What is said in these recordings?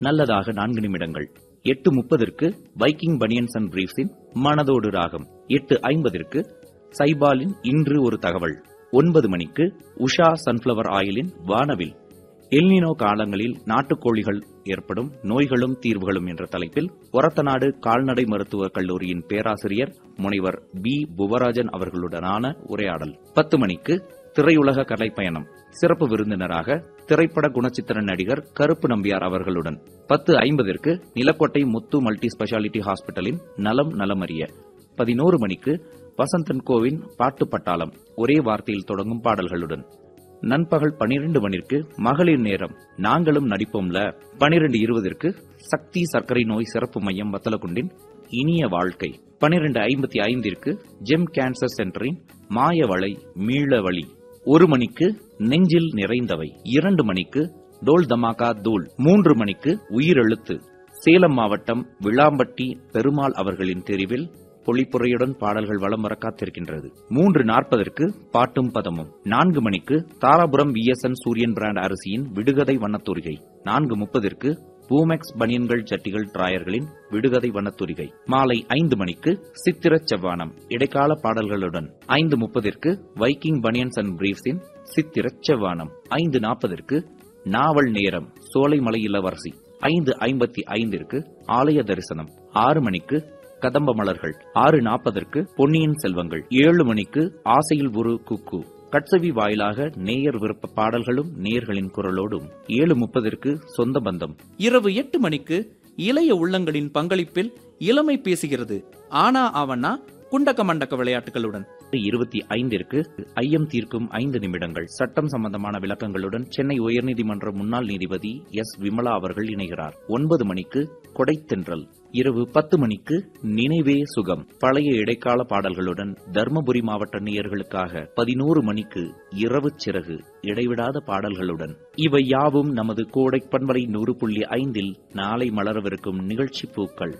நல்லதாக நான்கு நிமிடங்கள் எட்டு முப்பதற்கு வைக்கிங் பனியன்ஸ் அண்ட் பிரீஃப்ஸின் மனதோடு ராகம் எட்டு ஐம்பதற்கு சைபாலின் இன்று ஒரு தகவல் ஒன்பது மணிக்கு உஷா சன்ஃபிளவர் ஆயிலின் வானவில் எல்னினோ காலங்களில் நாட்டுக்கோழிகள் ஏற்படும் நோய்களும் தீர்வுகளும் என்ற தலைப்பில் ஒரத்தநாடு கால்நடை மருத்துவக் கல்லூரியின் பேராசிரியர் முனைவர் பி புவராஜன் அவர்களுடனான உரையாடல் பத்து மணிக்கு திரையுலக கலைப்பயணம் சிறப்பு விருந்தினராக திரைப்பட குணச்சித்திர நடிகர் கருப்பு நம்பியார் அவர்களுடன் பத்து ஐம்பதற்கு நிலக்கோட்டை முத்து மல்டி ஸ்பெஷாலிட்டி ஹாஸ்பிட்டலின் நலம் நலமறிய பதினோரு மணிக்கு வசந்தன் கோவின் பாட்டு பட்டாளம் ஒரே வார்த்தையில் தொடங்கும் பாடல்களுடன் நண்பகல் பனிரெண்டு மணிக்கு மகளிர் நேரம் நாங்களும் நடிப்போம்ல பனிரெண்டு இருபதற்கு சக்தி சர்க்கரை நோய் சிறப்பு மையம் வத்தலகுண்டின் இனிய வாழ்க்கை பனிரெண்டு ஐம்பத்தி ஐந்திற்கு ஜெம் கேன்சர் சென்டரின் மாயவளை மீள வழி ஒரு மணிக்கு நெஞ்சில் நிறைந்தவை இரண்டு மணிக்கு டோல் தமாகா தூள் மூன்று மணிக்கு உயிரெழுத்து சேலம் மாவட்டம் விளாம்பட்டி பெருமாள் அவர்களின் தெரிவில் பொழிப்புரையுடன் பாடல்கள் வலம் வர காத்திருக்கின்றது மூன்று நாற்பதற்கு பாட்டும் பதமும் நான்கு மணிக்கு தாராபுரம் விஎஸ்என் சூரியன் பிராண்ட் அரிசியின் விடுகதை வண்ணத்தூரிகை நான்கு முப்பதற்கு பூமெக்ஸ் பனியன்கள் ஜட்டிகள் டிராயர்களின் விடுகதை வண்ணத்தூரிகை மாலை ஐந்து மணிக்கு சித்திர செவ்வானம் இடைக்கால பாடல்களுடன் ஐந்து முப்பதற்கு வைக்கிங் பனியன்ஸ் அண்ட் பிரீஃப்ஸின் சித்திர செவ்வானம் ஐந்து நாற்பதற்கு நாவல் நேரம் சோலைமலை இளவரசி ஐந்து ஐம்பத்தி ஐந்திற்கு ஆலய தரிசனம் ஆறு மணிக்கு கதம்ப மலர்கள் ஆறு நாற்பதற்கு பொன்னியின் செல்வங்கள் ஏழு மணிக்கு ஆசையில் ஒரு குக்கு கட்சவி வாயிலாக நேயர் விருப்ப பாடல்களும் நேயர்களின் குரலோடும் ஏழு முப்பதற்கு சொந்த பந்தம் இரவு எட்டு மணிக்கு இளைய உள்ளங்களின் பங்களிப்பில் இளமை பேசுகிறது ஆனா அவனா குண்டக்க மண்டக்க விளையாட்டுகளுடன் இருபத்தி ஐந்திற்கு ஐயம் தீர்க்கும் ஐந்து நிமிடங்கள் சட்டம் சம்பந்தமான விளக்கங்களுடன் சென்னை உயர்நீதிமன்ற முன்னாள் நீதிபதி எஸ் விமலா அவர்கள் இணைகிறார் ஒன்பது மணிக்கு கொடைத்தென்றல் இரவு பத்து மணிக்கு நினைவே சுகம் பழைய இடைக்கால பாடல்களுடன் தர்மபுரி மாவட்ட நேயர்களுக்காக பதினோரு மணிக்கு இரவு சிறகு இடைவிடாத பாடல்களுடன் இவை யாவும் நமது கோடை பண்பலை நூறு புள்ளி ஐந்தில் நாளை மலரவிருக்கும் நிகழ்ச்சி பூக்கள்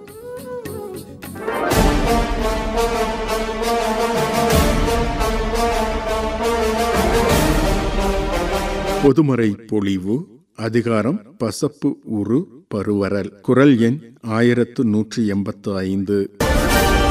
பொதுமறை பொழிவு அதிகாரம் பசப்பு உரு பருவரல் குரல் எண் ஆயிரத்து நூற்றி எண்பத்து ஐந்து